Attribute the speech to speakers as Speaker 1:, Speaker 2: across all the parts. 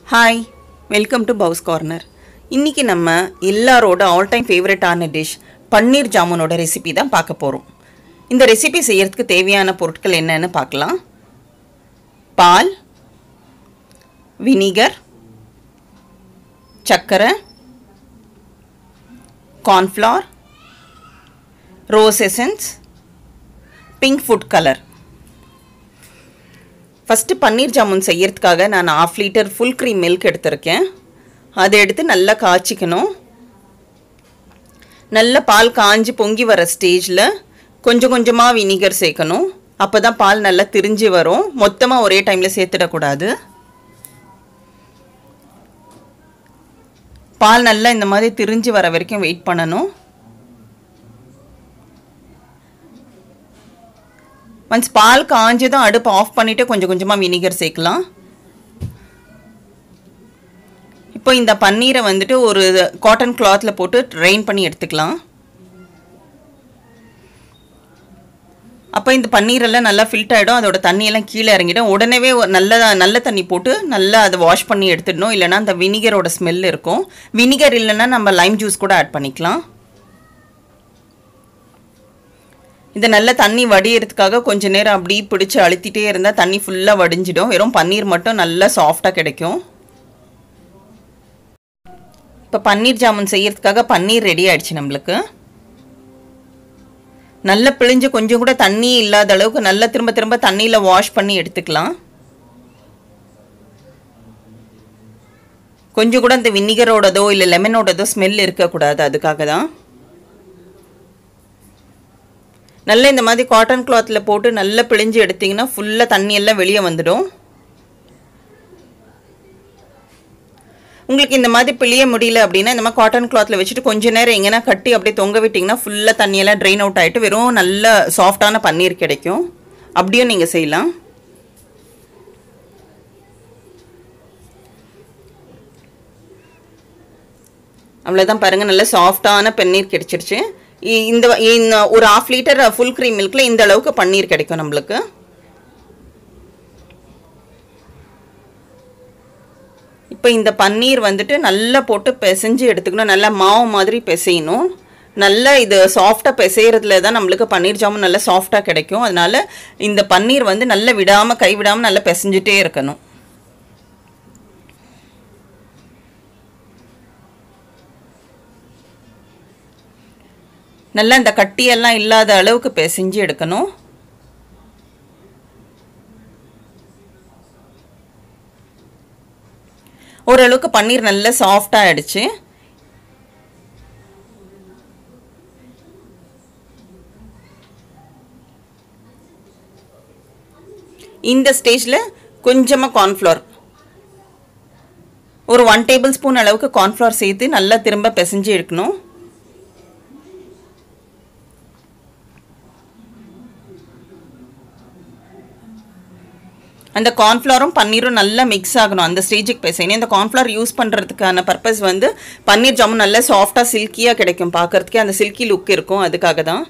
Speaker 1: hi welcome to பவுஸ் corner இன்றைக்கி நம்ம எல்லாரோட ஆல் டைம் ஃபேவரட்டான டிஷ் பன்னீர் ஜாமுனோட ரெசிபி தான் பார்க்க போகிறோம் இந்த ரெசிபி செய்யறதுக்கு தேவையான பொருட்கள் என்னன்னு பார்க்கலாம் பால் வினிகர் சர்க்கரை cornflour rose essence pink food colour first paneer jamun செய்யறதுக்காக நான் half litre full cream milk எடுத்திருக்கேன் அதை எடுத்து நல்லா காய்ச்சிக்கணும் நல்ல பால் காஞ்சி பொங்கி வர ஸ்டேஜில் கொஞ்சம் கொஞ்சமாக வினிகர் சேர்க்கணும் அப்போ தான் பால் நல்லா திரிஞ்சு வரும் மொத்தமாக ஒரே டைமில் சேர்த்துடக்கூடாது பால் நல்லா இந்த மாதிரி திரிஞ்சு வர வரைக்கும் வெயிட் பண்ணணும் ஒன்ஸ் பால் காஞ்சதும் அடுப்பு ஆஃப் பண்ணிவிட்டு கொஞ்சம் கொஞ்சமாக வினிகர் சேர்க்கலாம் இப்போ இந்த பன்னீரை வந்துட்டு ஒரு காட்டன் கிளாத்தில் போட்டு ட்ரைன் பண்ணி எடுத்துக்கலாம் அப்போ இந்த பன்னீரெல்லாம் நல்லா ஃபில்ட் ஆகிடும் அதோட தண்ணியெல்லாம் கீழே இறங்கிடும் உடனே நல்ல நல்ல தண்ணி போட்டு நல்லா அதை வாஷ் பண்ணி எடுத்துடணும் இல்லைனா அந்த வினிகரோட ஸ்மெல் இருக்கும் வினிகர் இல்லைன்னா நம்ம லைம் ஜூஸ் கூட ஆட் பண்ணிக்கலாம் இதை நல்ல தண்ணி வடியறதுக்காக கொஞ்ச நேரம் அப்படி பிடிச்சி அழுத்திட்டே இருந்தால் தண்ணி ஃபுல்லாக வடிஞ்சிடும் வெறும் பன்னீர் மட்டும் நல்லா சாஃப்டாக கிடைக்கும் இப்போ பன்னீர் ஜாமுன் செய்யறதுக்காக பன்னீர் ரெடி ஆயிடுச்சு நம்மளுக்கு நல்லா பிழிஞ்சு கொஞ்சம் கூட தண்ணி இல்லாத அளவுக்கு நல்லா திரும்ப திரும்ப தண்ணியில் வாஷ் பண்ணி எடுத்துக்கலாம் கொஞ்சம் கூட அந்த வினிகரோடதோ இல்லை லெமனோடதோ ஸ்மெல் இருக்கக்கூடாது அதுக்காக தான் நல்லா இந்த மாதிரி காட்டன் கிளாத்தில் போட்டு நல்லா பிழிஞ்சு எடுத்திங்கன்னா ஃபுல்லாக தண்ணியெல்லாம் வெளியே வந்துடும் உங்களுக்கு இந்த மாதிரி பிழிய முடியல அப்படின்னா இந்த மாதிரி காட்டன் கிளாத்தில் வச்சுட்டு கொஞ்ச நேரம் எங்கன்னா கட்டி அப்படியே தொங்க விட்டிங்கன்னா ஃபுல்லாக தண்ணியெல்லாம் ட்ரெயின் அவுட் ஆகிட்டு வெறும் நல்ல சாஃப்டான பன்னீர் கிடைக்கும் அப்படியும் நீங்கள் செய்யலாம் அவ்வளோதான் பாருங்கள் நல்ல சாஃப்டான பன்னீர் கிடைச்சிருச்சு இந்த ஒரு ஆஃப் லிட்டர் ஃபுல் க்ரீம் மில்கில் இந்த அளவுக்கு பன்னீர் கிடைக்கும் நம்மளுக்கு இப்போ இந்த பன்னீர் வந்துட்டு நல்லா போட்டு பிசைஞ்சு எடுத்துக்கணும் நல்லா மாவு மாதிரி பிசையணும் நல்லா இது சாஃப்டாக பிசைகிறதுல தான் நம்மளுக்கு பன்னீர் ஜாமுன் நல்லா சாஃப்டாக கிடைக்கும் அதனால் இந்த பன்னீர் வந்து நல்லா விடாமல் கை விடாமல் நல்லா பிசைஞ்சிட்டே இருக்கணும் நல்லா இந்த கட்டியெல்லாம் இல்லாத அளவுக்கு பிசைஞ்சு எடுக்கணும் ஓரளவுக்கு பன்னீர் நல்லா சாஃப்டாக ஆகிடுச்சு இந்த ஸ்டேஜில் கொஞ்சமாக கார்ன்ஃப்ளவர் ஒரு ஒன் டேபிள் ஸ்பூன் அளவுக்கு கார்ன்ஃப்ளவர் சேர்த்து நல்லா திரும்ப பிசைஞ்சு எடுக்கணும் அந்த கார்ன்ஃப்ளவரும் பன்னீரும் நல்லா மிக்ஸ் ஆகணும் அந்த ஸ்டேஜுக்கு பேசணும் இந்த கார்ன்ஃப்ளவர் யூஸ் பண்ணுறதுக்கான பர்பஸ் வந்து பன்னீர் ஜாமுன் நல்லா சாஃப்டாக சில்கியாக கிடைக்கும் பார்க்குறதுக்கே அந்த சில்கி லுக் இருக்கும் அதுக்காக தான்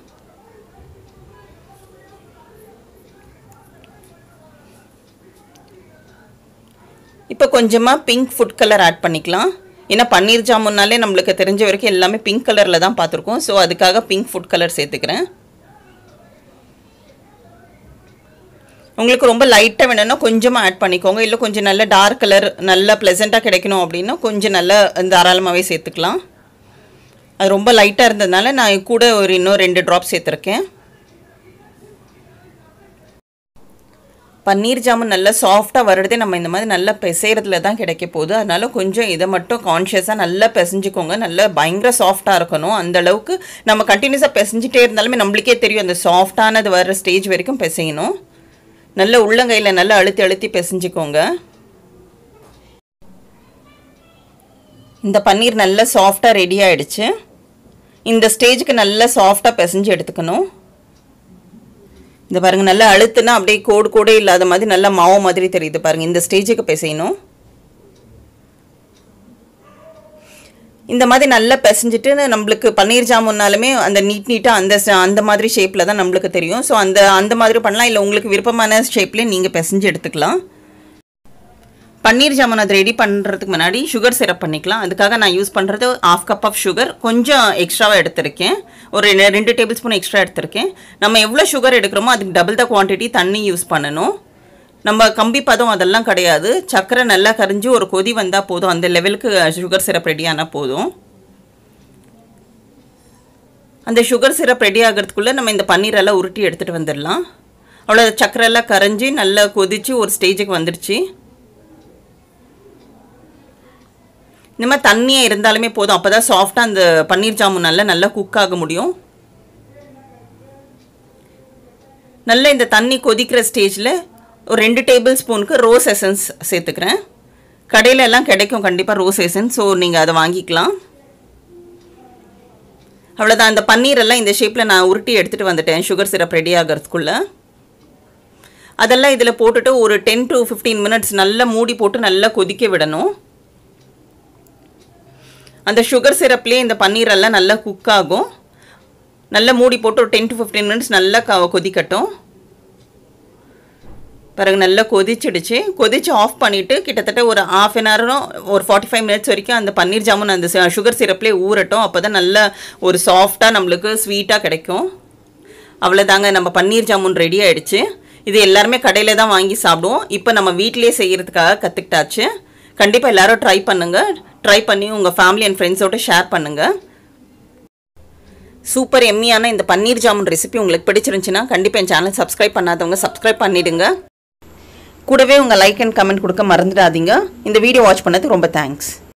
Speaker 1: இப்போ கொஞ்சமாக பிங்க் ஃபுட் கலர் ஆட் பண்ணிக்கலாம் ஏன்னா பன்னீர் ஜாமுன்னாலே நம்மளுக்கு தெரிஞ்ச வரைக்கும் எல்லாமே பிங்க் கலரில் தான் பார்த்துருக்கோம் ஸோ அதுக்காக பிங்க் ஃபுட் கலர் சேர்த்துக்கிறேன் உங்களுக்கு ரொம்ப லைட்டாக வேணும்னா கொஞ்சமாக ஆட் பண்ணிக்கோங்க இல்லை கொஞ்சம் நல்ல டார்க் கலர் நல்லா ப்ளசண்ட்டாக கிடைக்கணும் அப்படின்னா கொஞ்சம் நல்லா தாராளமாகவே சேர்த்துக்கலாம் அது ரொம்ப லைட்டாக இருந்ததுனால நான் கூட ஒரு இன்னும் ரெண்டு ட்ராப் சேர்த்துருக்கேன் பன்னீர் ஜாமுன் நல்லா சாஃப்டாக வர்றதே நம்ம இந்த மாதிரி நல்லா பிசைறதுல தான் கிடைக்க போகுது அதனால கொஞ்சம் இதை மட்டும் கான்ஷியஸாக நல்லா பிசைஞ்சுக்கோங்க நல்லா பயங்கர சாஃப்டாக இருக்கணும் அந்த அளவுக்கு நம்ம கண்டினியூஸாக பிசைஞ்சிட்டே இருந்தாலுமே நம்மளுக்கே தெரியும் அந்த சாஃப்டானது வர்ற ஸ்டேஜ் வரைக்கும் பிசையணும் நல்ல உள்ளங்கையில் நல்லா அழுத்தி அழுத்தி பிசைஞ்சுக்கோங்க இந்த பன்னீர் நல்லா சாஃப்டாக ரெடி ஆகிடுச்சு இந்த ஸ்டேஜுக்கு நல்லா சாஃப்டாக பிசைஞ்சு எடுத்துக்கணும் இந்த பாருங்கள் நல்லா அழுத்துனா அப்படியே கோடு கோடே இல்லாத மாதிரி நல்லா மாவு மாதிரி தெரியுது பாருங்கள் இந்த ஸ்டேஜுக்கு பிசையணும் இந்த மாதிரி நல்லா பிசைஞ்சிட்டு நம்மளுக்கு பன்னீர் ஜாமுன்னாலுமே அந்த நீட் நீட்டாக அந்த அந்த மாதிரி ஷேப்பில் தான் நம்மளுக்கு தெரியும் ஸோ அந்த அந்த மாதிரி பண்ணலாம் இல்லை உங்களுக்கு விருப்பமான ஷேப்லேயே நீங்கள் பிசைஞ்சு எடுத்துக்கலாம் பன்னீர் ஜாமுன் அது ரெடி பண்ணுறதுக்கு முன்னாடி சுகர் சிரப் பண்ணிக்கலாம் அதுக்காக நான் யூஸ் பண்ணுறது ஆஃப் கப் ஆஃப் சுகர் கொஞ்சம் எக்ஸ்ட்ராவாக எடுத்திருக்கேன் ஒரு ரெண்டு- ரெண்டு டேபிள் ஸ்பூன் எக்ஸ்ட்ரா எடுத்திருக்கேன் நம்ம எவ்வளோ சுகர் எடுக்கிறோமோ அதுக்கு டபுள் த குவான்டிட்டி தண்ணி யூஸ் பண்ணணும் நம்ம கம்பி பதம் அதெல்லாம் கிடையாது சர்க்கரை நல்லா கரிஞ்சு ஒரு கொதி வந்தால் போதும் அந்த லெவலுக்கு சுகர் சிரப் ரெடி ஆனால் போதும் அந்த சுகர் சிரப் ரெடி ஆகிறதுக்குள்ளே நம்ம இந்த பன்னீரெல்லாம் உருட்டி எடுத்துகிட்டு வந்துடலாம் அவ்வளோ சர்க்கரை எல்லாம் கரைஞ்சி நல்லா கொதிச்சு ஒரு ஸ்டேஜுக்கு வந்துடுச்சு இந்த மாதிரி தண்ணியாக இருந்தாலுமே போதும் அப்போ தான் சாஃப்டாக அந்த பன்னீர் ஜாமுன் நல்லா நல்லா குக் ஆக முடியும் நல்லா இந்த தண்ணி கொதிக்கிற ஸ்டேஜில் ஒரு ரெண்டு டேபிள் ஸ்பூனுக்கு ரோஸ் எசன்ஸ் சேர்த்துக்கிறேன் கடையில எல்லாம் கிடைக்கும் கண்டிப்பாக ரோஸ் எசன்ஸ் ஸோ நீங்கள் அதை வாங்கிக்கலாம் அவ்வளோதான் அந்த பன்னீர் எல்லாம் இந்த ஷேப்பில் நான் உருட்டி எடுத்துகிட்டு வந்துட்டேன் சுகர் சிரப் ரெடி ஆகிறதுக்குள்ளே அதெல்லாம் இதில் போட்டுட்டு ஒரு டென் டு ஃபிஃப்டீன் மினிட்ஸ் நல்லா மூடி போட்டு நல்லா கொதிக்க விடணும் அந்த சுகர் சிரப்லேயே இந்த பன்னீர் எல்லாம் நல்லா குக் ஆகும் நல்லா மூடி போட்டு ஒரு டென் டு ஃபிஃப்டீன் மினிட்ஸ் நல்லா க கொதிக்கட்டும் பிறகு நல்லா கொதிச்சிடுச்சு கொதிச்சு ஆஃப் பண்ணிவிட்டு கிட்டத்தட்ட ஒரு ஆஃப் அன் ஹவரும் ஒரு ஃபார்ட்டி ஃபைவ் மினிட்ஸ் வரைக்கும் அந்த பன்னீர் ஜாமுன் அந்த சுகர் சிரப்லேயே ஊறட்டும் அப்போ தான் நல்லா ஒரு சாஃப்டாக நம்மளுக்கு ஸ்வீட்டாக கிடைக்கும் அவ்வளோதாங்க நம்ம பன்னீர் ஜாமுன் ரெடி ஆயிடுச்சு இது எல்லாருமே கடையில் தான் வாங்கி சாப்பிடுவோம் இப்போ நம்ம வீட்டிலேயே செய்கிறதுக்காக கற்றுக்கிட்டாச்சு கண்டிப்பாக எல்லாரும் ட்ரை பண்ணுங்கள் ட்ரை பண்ணி உங்கள் ஃபேமிலி அண்ட் ஃப்ரெண்ட்ஸோட ஷேர் பண்ணுங்கள் சூப்பர் எம்மியான இந்த பன்னீர் ஜாமுன் ரெசிபி உங்களுக்கு பிடிச்சிருந்துச்சுன்னா கண்டிப்பாக என் சேனல் சப்ஸ்கிரைப் பண்ணாதவங்க சப்ஸ்கிரைப் பண்ணிடுங்க கூடவே உங்கள் லைக் அண்ட் கமெண்ட் கொடுக்க மறந்துடாதீங்க இந்த வீடியோ வாட்ச் பண்ணதுக்கு ரொம்ப தேங்க்ஸ்